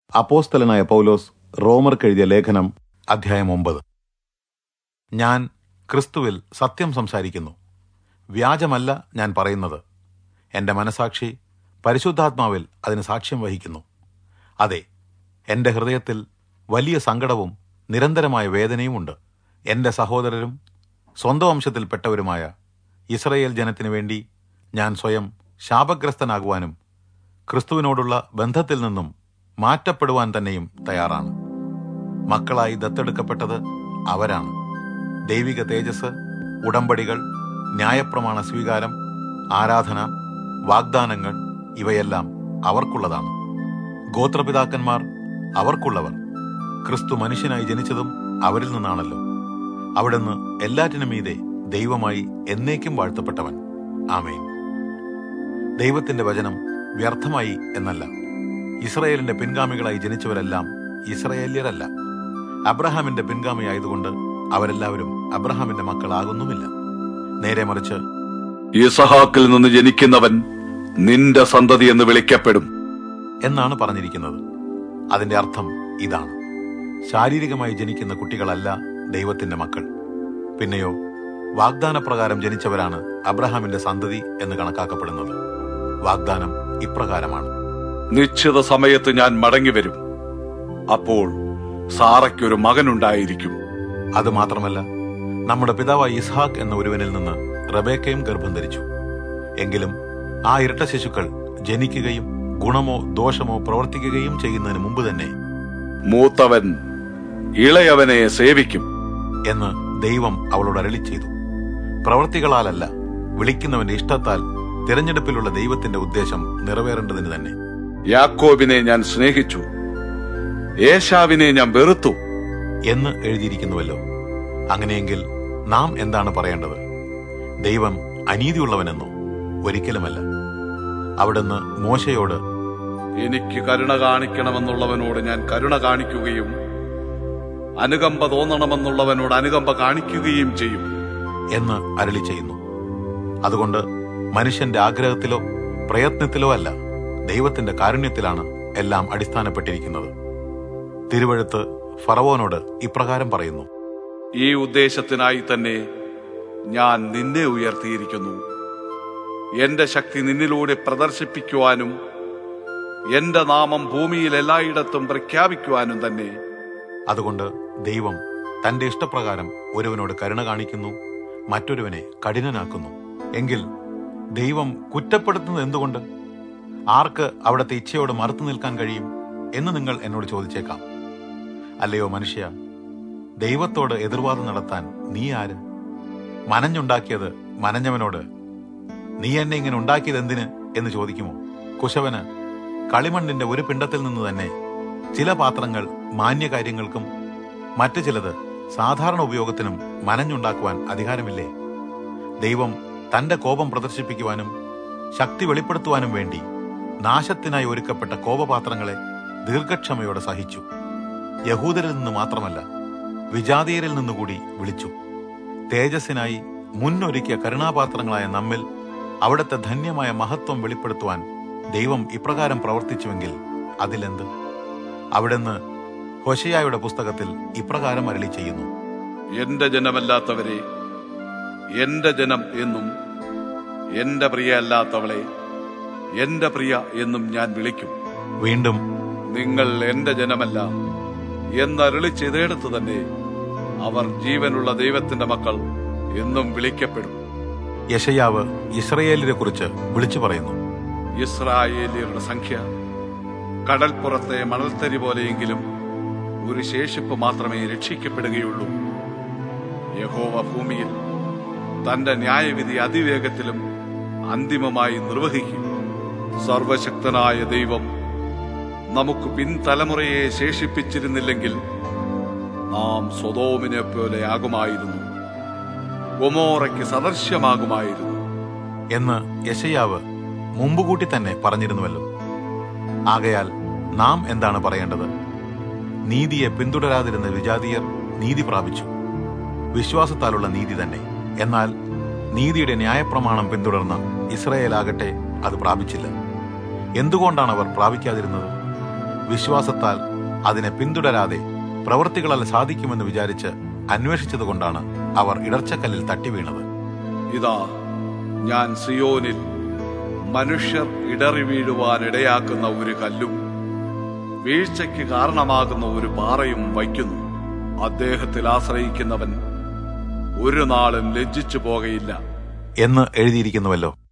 അപ്പോസ്തലനായ പൗലോസ് റോമർക്കെഴുതിയ ലേഖനം അധ്യായം ഒമ്പത് ഞാൻ ക്രിസ്തുവിൽ സത്യം സംസാരിക്കുന്നു വ്യാജമല്ല ഞാൻ പറയുന്നത് എന്റെ മനസാക്ഷി പരിശുദ്ധാത്മാവിൽ അതിന് സാക്ഷ്യം വഹിക്കുന്നു അതെ എന്റെ ഹൃദയത്തിൽ വലിയ സങ്കടവും നിരന്തരമായ വേദനയുമുണ്ട് എന്റെ സഹോദരരും സ്വന്തം വംശത്തിൽപ്പെട്ടവരുമായ ഇസ്രയേൽ ജനത്തിനു വേണ്ടി ഞാൻ സ്വയം ശാപഗ്രസ്തനാകുവാനും ക്രിസ്തുവിനോടുള്ള ബന്ധത്തിൽ നിന്നും മാറ്റപ്പെടുവാൻ തന്നെയും തയ്യാറാണ് മക്കളായി ദത്തെടുക്കപ്പെട്ടത് അവരാണ് ദൈവിക തേജസ് ഉടമ്പടികൾ ന്യായപ്രമാണ സ്വീകാരം ആരാധന വാഗ്ദാനങ്ങൾ ഇവയെല്ലാം അവർക്കുള്ളതാണ് ഗോത്രപിതാക്കന്മാർ അവർക്കുള്ളവർ ക്രിസ്തു മനുഷ്യനായി ജനിച്ചതും അവരിൽ നിന്നാണല്ലോ അവിടുന്ന് എല്ലാറ്റിനും മീതെ ദൈവമായി എന്നേക്കും വാഴ്ത്തപ്പെട്ടവൻ ആമേൻ ദൈവത്തിന്റെ വചനം വ്യർത്ഥമായി എന്നല്ല ഇസ്രയേലിന്റെ പിൻഗാമികളായി ജനിച്ചവരെല്ലാം ഇസ്രയേല്യരല്ല അബ്രഹാമിന്റെ പിൻഗാമിയായതുകൊണ്ട് അവരെല്ലാവരും അബ്രഹാമിന്റെ മക്കളാകുന്നുമില്ല നേരെ മറിച്ച് ഇസഹാക്കിൽ നിന്ന് ജനിക്കുന്നവൻ നിന്റെ സന്തതി എന്ന് വിളിക്കപ്പെടും എന്നാണ് പറഞ്ഞിരിക്കുന്നത് അതിന്റെ അർത്ഥം ഇതാണ് ശാരീരികമായി ജനിക്കുന്ന കുട്ടികളല്ല ദൈവത്തിന്റെ മക്കൾ പിന്നെയോ വാഗ്ദാനപ്രകാരം ജനിച്ചവരാണ് അബ്രഹാമിന്റെ സന്തതി എന്ന് കണക്കാക്കപ്പെടുന്നത് വാഗ്ദാനം ഇപ്രകാരമാണ് നിശ്ചിത സമയത്ത് ഞാൻ മടങ്ങി വരും അപ്പോൾ സാറയ്ക്കൊരു മകനുണ്ടായിരിക്കും അത് മാത്രമല്ല നമ്മുടെ പിതാവായ ഇസ്ഹാക്ക് എന്ന ഒരുവനിൽ നിന്ന് റബേക്കയും ഗർഭം ധരിച്ചു എങ്കിലും ആ ഇരട്ട ശിശുക്കൾ ജനിക്കുകയും ഗുണമോ ദോഷമോ പ്രവർത്തിക്കുകയും ചെയ്യുന്നതിന് മുമ്പ് തന്നെ മൂത്തവൻ ഇളയവനെ സേവിക്കും എന്ന് ദൈവം അവളോട് അരളി ചെയ്തു പ്രവർത്തികളാലല്ല വിളിക്കുന്നവന്റെ ഇഷ്ടത്താൽ തിരഞ്ഞെടുപ്പിലുള്ള ദൈവത്തിന്റെ ഉദ്ദേശം നിറവേറേണ്ടതിന് തന്നെ യാക്കോബിനെ ഞാൻ സ്നേഹിച്ചു ഏശാവിനെ ഞാൻ വെറുത്തു എന്ന് എഴുതിയിരിക്കുന്നുവല്ലോ അങ്ങനെയെങ്കിൽ നാം എന്താണ് പറയേണ്ടത് ദൈവം അനീതിയുള്ളവനെന്നോ ഒരിക്കലുമല്ല അവിടുന്ന് മോശയോട് എനിക്ക് കരുണ കാണിക്കണമെന്നുള്ളവനോട് ഞാൻ കരുണ കാണിക്കുകയും അനുകമ്പ തോന്നണമെന്നുള്ളവനോട് അനുകമ്പ കാണിക്കുകയും ചെയ്യും എന്ന് അരളി ചെയ്യുന്നു അതുകൊണ്ട് മനുഷ്യന്റെ ആഗ്രഹത്തിലോ പ്രയത്നത്തിലോ അല്ല ദൈവത്തിന്റെ കാരുണ്യത്തിലാണ് എല്ലാം അടിസ്ഥാനപ്പെട്ടിരിക്കുന്നത് തിരുവഴുത്ത് ഫറവോനോട് ഇപ്രകാരം പറയുന്നു ഈ ഉദ്ദേശത്തിനായി തന്നെ ഞാൻ നിന്നെ ഉയർത്തിയിരിക്കുന്നു എന്റെ ശക്തി നിന്നിലൂടെ പ്രദർശിപ്പിക്കുവാനും എന്റെ നാമം ഭൂമിയിൽ എല്ലായിടത്തും പ്രഖ്യാപിക്കുവാനും തന്നെ അതുകൊണ്ട് ദൈവം തന്റെ ഇഷ്ടപ്രകാരം ഒരുവനോട് കരുണ കാണിക്കുന്നു മറ്റൊരുവനെ കഠിനനാക്കുന്നു എങ്കിൽ ദൈവം കുറ്റപ്പെടുത്തുന്നത് എന്തുകൊണ്ട് ആർക്ക് അവിടുത്തെ ഇച്ഛയോട് മറുത്തു നിൽക്കാൻ കഴിയും എന്ന് നിങ്ങൾ എന്നോട് ചോദിച്ചേക്കാം അല്ലയോ മനുഷ്യ ദൈവത്തോട് എതിർവാദം നടത്താൻ നീ ആര് മനഞ്ഞുണ്ടാക്കിയത് മനഞ്ഞവനോട് നീ എന്നെ ഇങ്ങനെ ഉണ്ടാക്കിയത് എന്തിന് എന്ന് ചോദിക്കുമോ കുശവന് കളിമണ്ണിന്റെ ഒരു പിണ്ടത്തിൽ നിന്ന് തന്നെ ചില പാത്രങ്ങൾ മാന്യകാര്യങ്ങൾക്കും മറ്റു ചിലത് സാധാരണ ഉപയോഗത്തിനും മനഞ്ഞുണ്ടാക്കുവാൻ അധികാരമില്ലേ ദൈവം തന്റെ കോപം പ്രദർശിപ്പിക്കുവാനും ശക്തി വെളിപ്പെടുത്തുവാനും വേണ്ടി നാശത്തിനായി ഒരുക്കപ്പെട്ട കോപപാത്രങ്ങളെ ദീർഘക്ഷമയോടെ സഹിച്ചു യഹൂദരിൽ നിന്ന് മാത്രമല്ല വിജാതീയരിൽ നിന്നുകൂടി വിളിച്ചു തേജസ്സിനായി മുന്നൊരുക്കിയ കരുണാപാത്രങ്ങളായ നമ്മിൽ അവിടുത്തെ ധന്യമായ മഹത്വം വെളിപ്പെടുത്തുവാൻ ദൈവം ഇപ്രകാരം പ്രവർത്തിച്ചുവെങ്കിൽ അതിലെന്ത് അവിടുന്ന് ഹൊശയായുടെ പുസ്തകത്തിൽ ഇപ്രകാരം അരളി ചെയ്യുന്നു എന്റെ ജനമല്ലാത്തവരെ എന്റെ ജനം എന്നും എന്റെ പ്രിയ അല്ലാത്തവളെ എന്റെ പ്രിയ എന്നും ഞാൻ വിളിക്കും വീണ്ടും നിങ്ങൾ എന്റെ ജനമല്ല എന്നരുളി ചെയ്തെടുത്ത് തന്നെ അവർ ജീവനുള്ള ദൈവത്തിന്റെ മക്കൾ എന്നും വിളിക്കപ്പെടും യശയാവ് ഇസ്രയേലിനെ കുറിച്ച് വിളിച്ചു പറയുന്നു ഇസ്രായേലിയരുടെ സംഖ്യ കടൽപ്പുറത്തെ മണൽത്തരി പോലെയെങ്കിലും ഒരു ശേഷിപ്പ് മാത്രമേ രക്ഷിക്കപ്പെടുകയുള്ളൂ യഹോവ ഭൂമിയിൽ തന്റെ ന്യായവിധി അതിവേഗത്തിലും അന്തിമമായി നിർവഹിക്കും സർവശക്തനായ ദൈവം നമുക്ക് പിൻതലമുറയെ ശേഷിപ്പിച്ചിരുന്നില്ലെങ്കിൽ നാം സ്വതോമിനെ പോലെ ആകുമായിരുന്നു ഗൊമോറയ്ക്ക് സദൃശ്യമാകുമായിരുന്നു എന്ന് യശയാവ് മുമ്പുകൂട്ടി തന്നെ പറഞ്ഞിരുന്നുവല്ലോ ആകയാൽ നാം എന്താണ് പറയേണ്ടത് നീതിയെ പിന്തുടരാതിരുന്ന വിജാതീയർ നീതി പ്രാപിച്ചു വിശ്വാസത്താലുള്ള നീതി തന്നെ എന്നാൽ നീതിയുടെ ന്യായപ്രമാണം പിന്തുടർന്ന ഇസ്രയേലാകട്ടെ അത് പ്രാപിച്ചില്ല എന്തുകൊണ്ടാണ് അവർ പ്രാപിക്കാതിരുന്നത് വിശ്വാസത്താൽ അതിനെ പിന്തുടരാതെ പ്രവൃത്തികളാൽ സാധിക്കുമെന്ന് വിചാരിച്ച് അന്വേഷിച്ചതുകൊണ്ടാണ് അവർ ഇടർച്ചക്കല്ലിൽ തട്ടി വീണത് ഇതാ ഞാൻ സിയോനിൽ മനുഷ്യർ ഇടറി വീഴുവാൻ ഇടയാക്കുന്ന ഒരു കല്ലും വീഴ്ചയ്ക്ക് കാരണമാകുന്ന ഒരു പാറയും വയ്ക്കുന്നു അദ്ദേഹത്തിൽ ആശ്രയിക്കുന്നവൻ ഒരു നാളും ലജ്ജിച്ചു പോകയില്ല എന്ന് എഴുതിയിരിക്കുന്നുവല്ലോ